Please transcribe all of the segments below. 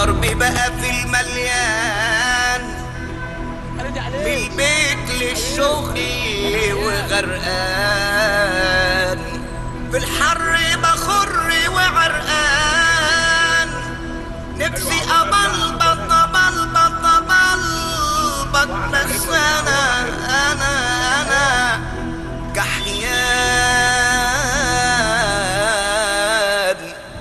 الضرب بقى في المليان من البيت للشغل وغرقان في الحر بخر وعرقان نفسي أبلبط أبلبط أبلبط بس أنا أنا أنا كحيان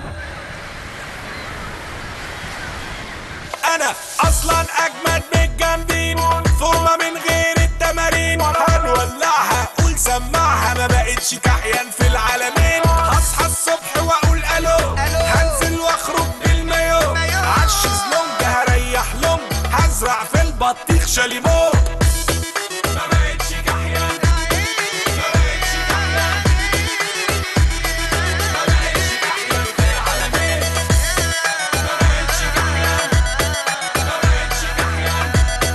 انا اصلا اجمد من الجامدين فورمه من غير التمارين هنولعها قول سمعها ما بقتش كحيان في العالمين هصحى الصبح واقول الو هنزل واخرج بالمايو عشز لونج هريح لونج هزرع في البطيخ شاليمو ما بقتش كحيان ما بقتش كحيان ما بقتش كحيان في العالمين ما بقتش كحيان ما بقتش كحيان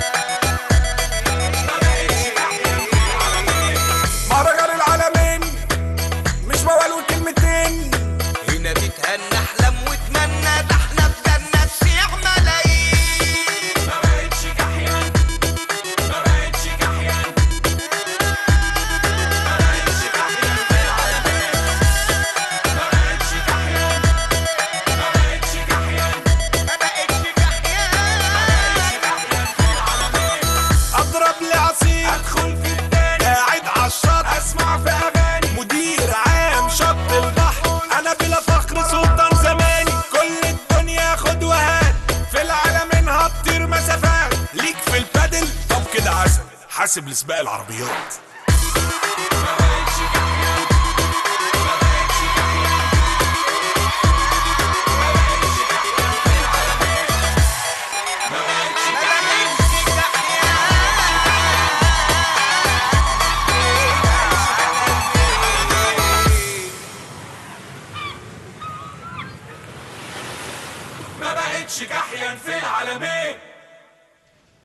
ما بقتش كحيان في العالمين مهرجان العالمين مش موال وكلمتين هنا بتهنى احلم واتمنى ده احنا في جنة تسيع ملايين ما بقتش كحيان ما بقتش كحيان ما بقتش كحيان في العالمين ما بقتش كحيان ما بقتش كحيان ما بقتش كحيان اضرب لي عصير ادخل في التاني قاعد على الشط اسمع في اغاني مدير عام شط البحر انا بلا فخر سلطان زماني كل الدنيا خد وهات في العالمين هطير مسافات ليك في البادل طب كده عسل حاسب لسباق العربيات ما بقتش كحيان ما بقتش كحيان ما بقتش كحيان في العالمين ما بقتش ما بقتش كحيان في العالمين